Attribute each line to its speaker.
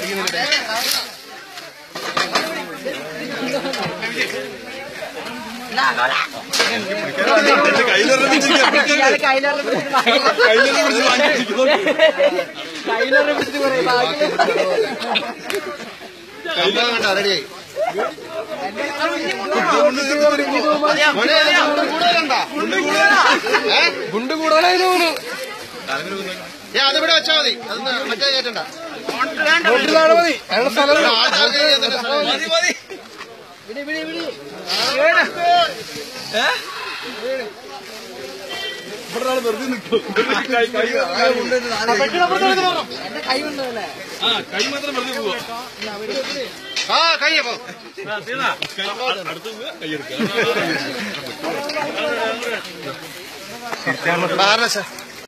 Speaker 1: പിടിക്കുന്നില്ല റെഡിയായി ഗുണ്ട് കൂടുതലായി തോന്നുന്നു അതിവിടെ വെച്ചാ മതി അതൊന്ന് മറ്റേ കയറ്റണ്ട നോട്ടിലാണ് മതി അതിനുള്ള സ്ഥലം മതി മതി ഇവിടെ ഒരാൾ വെറുതെ നിൽക്കും കൈ കൈ ആ കൈ മാത്രം വെറുതെ പോവാ ആ കൈ അപ്പൊ അടുത്ത് കൈ എടുക്കുക